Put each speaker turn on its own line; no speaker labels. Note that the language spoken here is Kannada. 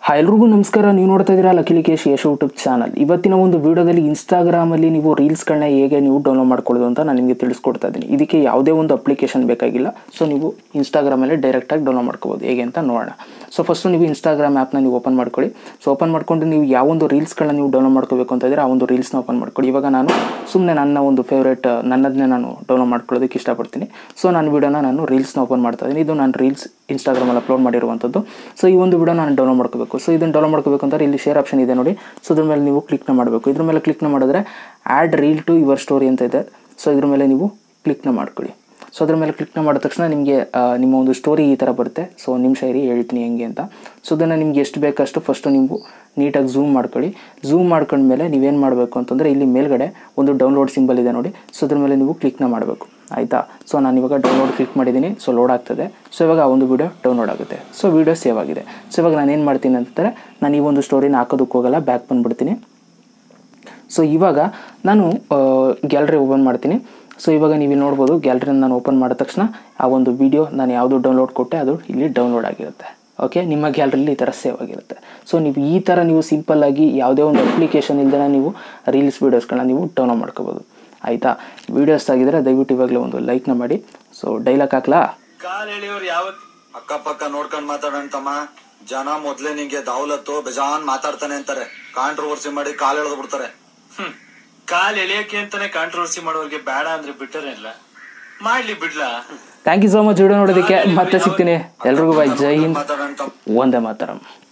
ಹಾಯ್ ಎಲ್ರಿಗೂ ನಮಸ್ಕಾರ ನೀವು ನೋಡ್ತಾ ಇದ್ದೀರಾ ಲಕಿಲಿಕೇಶ್ ಯಶ್ ಯೂಟ್ಯೂಬ್ ಚಾನಲ್ ಇವತ್ತಿನ ಒಂದು ವಿಡಿಯೋದಲ್ಲಿ ಇನ್ಸ್ಟಾಗ್ರಾಮಲ್ಲಿ ನೀವು ರೀಲ್ಸ್ಗಳನ್ನ ಹೇಗೆ ನೀವು ಡೌನ್ಲೋಡ್ ಮಾಡ್ಕೊಳ್ಳೋದು ಅಂತ ನಾನು ನಿಮಗೆ ತಿಳಿಸ್ಕೊಡ್ತಾ ಇದ್ದೀನಿ ಇದಕ್ಕೆ ಯಾವುದೇ ಒಂದು ಅಪ್ಲಿಕೇಶನ್ ಬೇಕಾಗಿಲ್ಲ ಸೊ ನೀವು ಇನ್ಸ್ಟಾಗ್ರಾಮಲ್ಲಿ ಡೈರೆಕ್ಟಾಗಿ ಡೌನ್ಲೋಡ್ ಮಾಡ್ಕೋಬೋದು ಹೇಗೆ ಅಂತ ನೋಡೋಣ ಸೊ ಫಸ್ಟು ನೀವು ಇನ್ಸ್ಟಾಗ್ರಾಮ್ ಆ್ಯಪ್ನ ನೀವು ಓಪನ್ ಮಾಡ್ಕೊಳ್ಳಿ ಸೊ ಓಪನ್ ಮಾಡ್ಕೊಂಡು ನೀವು ಯಾವೊಂದು ರೀಲ್ಸ್ಗಳನ್ನ ನೀವು ಡೌನ್ಲೋಡ್ ಮಾಡ್ಕೋಬೇಕು ಅಂತ ಇದ್ದರೆ ಆ ಒಂದು ರೀಲ್ಸ್ನ ಓಪನ್ ಮಾಡ್ಕೊಳ್ಳಿ ಇವಾಗ ನಾನು ಸುಮ್ಮನೆ ನನ್ನ ಒಂದು ಫೇವ್ರೇಟ್ ನನ್ನದನ್ನೇ ನಾನು ಡೌನ್ಲೋಡ್ ಮಾಡ್ಕೊಳ್ಳೋದಕ್ಕೆ ಇಷ್ಟಪಡ್ತೀನಿ ಸೊ ನಾನು ವಿಡಿಯೋನ ನಾನು ರೀಲ್ಸ್ನ ಓಪನ್ ಮಾಡ್ತಾ ಇದ್ದೀನಿ ಇದು ನಾನು ರೀಲ್ಸ್ ಇನ್ಸ್ಟಾಗ್ರಾಮಲ್ಲಿ ಅಪ್ಲೋಡ್ ಮಾಡಿರುವಂಥದ್ದು ಸೊ ಈ ಒಂದು ವಿಡಿಯೋ ನಾನು ಡೌನ್ಲೋಡ್ ಮಾಡ್ಕೋಬೇಕು ಸೊ ಇದನ್ನು ಡೌನ್ಲೋಡ್ ಮಾಡ್ಕೋಬೇಕು ಅಂದರೆ ಇಲ್ಲಿ ಶೇರ್ ಆಪ್ಷನ್ ಇದೆ ನೋಡಿ ಸೊ ಇದ್ರ ಮೇಲೆ ನೀವು ಕ್ಲಿಕ್ನ ಮಾಡಬೇಕು ಇದ್ರ ಮೇಲೆ ಕ್ಲಿಕ್ನ ಮಾಡಿದ್ರೆ add reel to your story ಅಂತ ಇದೆ ಸೊ ಇದ್ರ ಮೇಲೆ ನೀವು ಕ್ಲಿಕ್ನ ಮಾಡ್ಕೊಳ್ಳಿ ಸೊ ಅದ್ರ ಮೇಲೆ ಕ್ಲಿಕ್ನ ಮಾಡಿದ ತಕ್ಷಣ ನಿಮಗೆ ನಿಮ್ಮ ಒಂದು ಸ್ಟೋರಿ ಈ ಥರ ಬರುತ್ತೆ ಸೊ ಒಂದು ನಿಮಿಷ ಇರಿ ಹೇಳ್ತೀನಿ ಹೆಂಗೆ ಅಂತ ಸೊ ಅದನ್ನು ನಿಮ್ಗೆ ಎಷ್ಟು ಬೇಕಷ್ಟು ಫಸ್ಟು ನೀವು ನೀಟಾಗಿ ಝೂಮ್ ಮಾಡ್ಕೊಳ್ಳಿ ಝೂಮ್ ಮಾಡ್ಕೊಂಡ್ಮೇಲೆ ನೀವೇನು ಮಾಡಬೇಕು ಅಂತಂದರೆ ಇಲ್ಲಿ ಮೇಲ್ಗಡೆ ಒಂದು ಡೌನ್ಲೋಡ್ ಸಿಂಬಲ್ ಇದೆ ನೋಡಿ ಸೊ ಅದ್ರ ಮೇಲೆ ನೀವು ಕ್ಲಿಕ್ನ ಮಾಡಬೇಕು ಆಯಿತಾ ಸೊ ನಾನು ಇವಾಗ ಡೌನ್ಲೋಡ್ ಕ್ಲಿಕ್ ಮಾಡಿದ್ದೀನಿ ಸೊ ಲೋಡ್ ಆಗ್ತದೆ ಸೊ ಇವಾಗ ಆ ಒಂದು ವಿಡಿಯೋ ಡೌನ್ಲೋಡ್ ಆಗುತ್ತೆ ಸೊ ವಿಡಿಯೋ ಸೇವ್ ಆಗಿದೆ ಸೊ ಇವಾಗ ನಾನು ಏನು ಮಾಡ್ತೀನಿ ಅಂತಂದರೆ ನಾನು ಈ ಒಂದು ಸ್ಟೋರಿನ ಹಾಕೋದಕ್ಕೆ ಹೋಗಲ್ಲ ಬ್ಯಾಕ್ ಬಂದುಬಿಡ್ತೀನಿ ಸೊ ಇವಾಗ ನಾನು ಗ್ಯಾಲರಿ ಓಪನ್ ಮಾಡ್ತೀನಿ ಸೊ ಇವಾಗ ನೀವು ಇಲ್ಲಿ ನೋಡ್ಬೋದು ಗ್ಯಾಲರಿನ ನಾನು ಓಪನ್ ಮಾಡಿದ ತಕ್ಷಣ ಆ ಒಂದು ವಿಡಿಯೋ ನಾನು ಯಾವುದು ಡೌನ್ಲೋಡ್ ಕೊಟ್ಟೆ ಅದು ಇಲ್ಲಿ ಡೌನ್ಲೋಡ್ ಆಗಿರುತ್ತೆ ಓಕೆ ನಿಮ್ಮ ಗ್ಯಾಲರಿಲಿ ಈ ಥರ ಸೇವ್ ಆಗಿರುತ್ತೆ ಸೊ ನೀವು ಈ ಥರ ನೀವು ಸಿಂಪಲ್ಲಾಗಿ ಯಾವುದೇ ಒಂದು ಅಪ್ಲಿಕೇಶನ್ ಇಲ್ಲದೆ ನೀವು ರೀಲ್ಸ್ ವೀಡಿಯೋಸ್ಗಳನ್ನ ನೀವು ಡೌನ್ಲೋಡ್ ಮಾಡ್ಕೋಬೋದು ಆಯಿತಾ ವೀಡಿಯೋಸ್ ಆಗಿದ್ರೆ ದಯವಿಟ್ಟು ಇವಾಗಲೇ ಒಂದು ಲೈಕ್ನ ಮಾಡಿ ಸೊ ಡೈಲಾಗ್ ಹಾಕ್ಲಾ
ಕಾಲ್ ಎಳೆಯೋರು ಯಾವತ್
ಅಕ್ಕಪಕ್ಕ ನೋಡ್ಕೊಂಡ್ ಮಾತಾಡೋಣ ತಮ್ಮ ಜನ ಮೊದ್ಲೇ ನಿಂಗೆ ದಾವಲತ್ತು ಬೇಜಾನ್ ಮಾತಾಡ್ತಾನೆ ಅಂತಾರೆ ಕಾಂಟ್ರವರ್ಸಿ ಮಾಡಿ ಕಾಲ್ ಎಳೆದು ಬಿಡ್ತಾರೆ
ಹ್ಮ್ ಕಾಲ್ ಎಳೆಯಕ್ಕೆ ಅಂತಾನೆ ಕಾಂಟ್ರವರ್ಸಿ ಮಾಡೋರ್ಗೆ ಬೇಡ ಅಂದ್ರೆ ಬಿಟ್ಟರೆ ಇಲ್ಲ ಮಾಡ್ಲಿ ಬಿಡ್ಲಾ
thank you so much video ನೋಡೋದಕ್ಕೆ ಮತ್ತೆ ಸಿಗ್ತೀನಿ ಎಲ್ರಿಗೂ ಬಾಯ್ ಜೈ ಹಿಂದ್
ಮಾತಾಡೋಣ ತಮ್ಮ
ಒಂದೇ ಮಾತರಂ